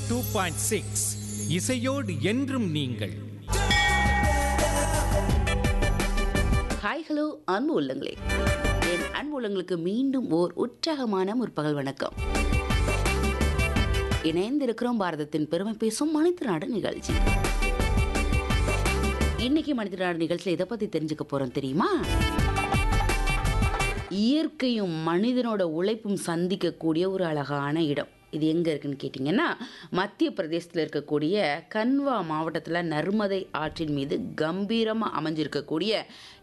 two point six இசையோடு என்றும் நீங்கள் ஹாய் ஹலோ அன்பு உள்ளங்களே என் அன்பு உள்ளங்களுக்கு மீண்டும் ஓர் உற்சாகமான முற்பகல் வணக்கம் இணைந்திருக்கிறோம் பாரதத்தின் பெருமை பேசும் மனித நாடு நிகழ்ச்சி இன்னைக்கு மனித நாடு நிகழ்ச்சியில் இதை பற்றி தெரிஞ்சுக்க போகிறோம் தெரியுமா இயற்கையும் மனிதனோட உழைப்பும் சந்திக்கக்கூடிய ஒரு அழகான இடம் இது எங்கே இருக்குன்னு கேட்டிங்கன்னா மத்திய பிரதேசத்தில் இருக்கக்கூடிய கன்வா மாவட்டத்தில் நர்மதை ஆற்றின் மீது கம்பீரமாக அமைஞ்சிருக்கக்கூடிய